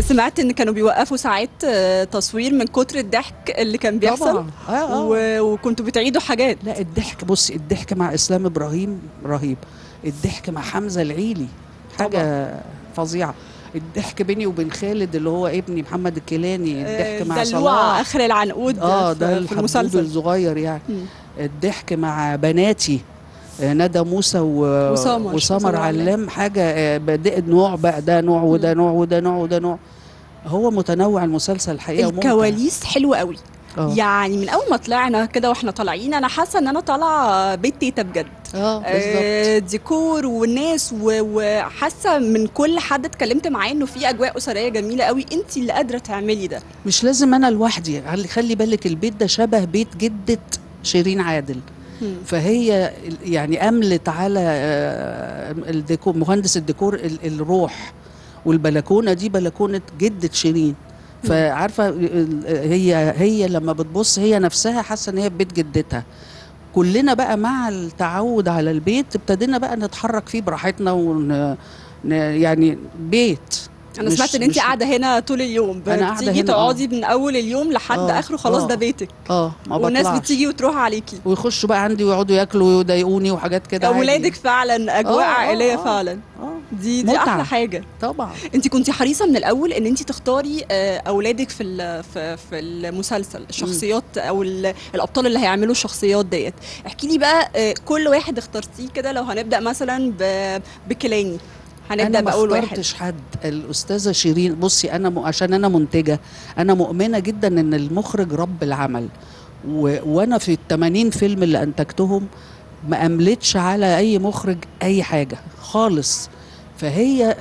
سمعت ان كانوا بيوقفوا ساعات آه، تصوير من كتر الضحك اللي كان بيحصل طبعا اه اه و... وكنتوا بتعيدوا حاجات لا الضحك بص الضحك مع اسلام ابراهيم رهيب الضحك مع حمزه العيلي حاجه فظيعه الضحك بيني وبين خالد اللي هو ابني محمد الكيلاني الضحك مع دلوعة صلاح اخر العنقود اه في- ده في الحبوب المسلسل الصغير يعني مم. الضحك مع بناتي آه، ندى موسى و... وسمر. وسمر سمر علام. علام حاجه آه، بدأ نوع بقى ده نوع وده نوع وده نوع وده نوع هو متنوع المسلسل الحقيقه وممتع. الكواليس حلوه قوي اه يعني من اول ما طلعنا كده واحنا طالعين انا حاسه ان انا طالعه بيت تيتا بجد اه بالظبط آه، ديكور والناس و- وحاسه من كل حد اتكلمت معاه انه في اجواء اسريه جميله قوي انت اللي قادره تعملي ده مش لازم انا لوحدي خلي- خلي بالك البيت ده شبه بيت جدة شيرين عادل مم. فهي ال- يعني أملت على آه، الديكور مهندس الديكور ال- الروح والبلكونة دي بلكونة جدة شيرين فعارفة ال- هي هي لما بتبص هي نفسها حاسة ان هي في بيت جدتها كلنا بقى مع التعود على البيت ابتدينا بقى نتحرك فيه براحتنا ون ن- يعني بيت انا مش- سمعت ان انت مش- قاعده هنا طول اليوم أنا قاعدة بتيجي هنا، تقعدي من اول اليوم لحد آه، اخره خلاص آه. ده بيتك اه ما والناس بطلعش. بتيجي وتروح عليكي ويخشوا بقى عندي ويقعدوا ياكلوا ويضايقوني وحاجات كده عادي. اولادك فعلا اجواء آه، آه، عائليه آه. فعلا اه دي دي متعة. احلى حاجه طبعا انت كنتي حريصه من الاول ان انت تختاري آه، اولادك في ال- في في المسلسل الشخصيات او ال- الابطال اللي هيعملوا الشخصيات ديت احكي لي بقى آه، كل واحد اخترتيه كده لو هنبدا مثلا ب- بكيلاني هنبدا انا ما باول واحد اخترتش حد الاستاذه شيرين بصي انا م... عشان انا منتجه انا مؤمنه جدا ان المخرج رب العمل و... وانا في ال 80 فيلم اللي انتجتهم ما املتش على اي مخرج اي حاجه خالص فهي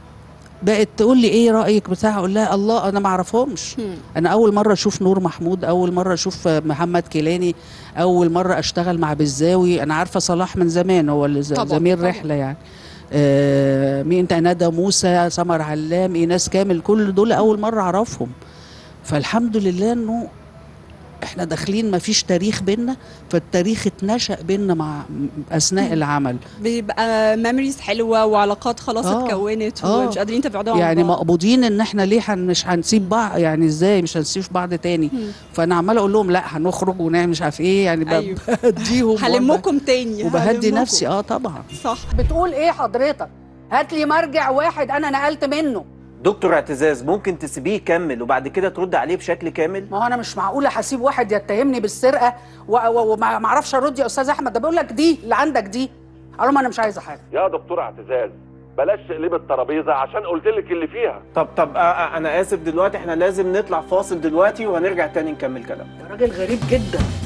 بقت تقول لي ايه رايك بتاع اقول لها الله انا ما اعرفهمش هم. انا اول مره اشوف نور محمود اول مره اشوف محمد كيلاني اول مره اشتغل مع بالزاوي انا عارفه صلاح من زمان هو اللي ز- طبعاً، زميل طبعاً. رحله يعني آه مين انت ندى موسى سمر علام ايناس كامل كل دول اول مره اعرفهم فالحمد لله انه احنا داخلين ما فيش تاريخ بينا فالتاريخ اتنشأ بينا مع اثناء العمل بيبقى ميموريز حلوه وعلاقات خلاص آه، اتكونت آه. ومش قادرين تبعدوا عن يعني بعض. مقبوضين ان احنا ليه هن- مش هنسيب بعض يعني ازاي مش هنسيب بعض تاني هم. فانا عماله اقول لهم لا هنخرج ونعمل مش عارف ايه يعني أيوه. بديهم هلمكم تاني وبهدي هلمكم. نفسي اه طبعا صح بتقول ايه حضرتك هات لي مرجع واحد انا نقلت منه دكتور اعتزاز ممكن تسيبيه يكمل وبعد كده ترد عليه بشكل كامل ما هو انا مش معقوله هسيب واحد يتهمني بالسرقه و- و- وما ما اعرفش ارد يا استاذ احمد ده بيقول لك دي اللي عندك دي قالوا ما انا مش عايزه حاجه يا دكتور اعتزاز بلاش تقلب الترابيزه عشان قلت لك اللي فيها طب طب آه، آه، انا اسف دلوقتي احنا لازم نطلع فاصل دلوقتي وهنرجع تاني نكمل كلام ده راجل غريب جدا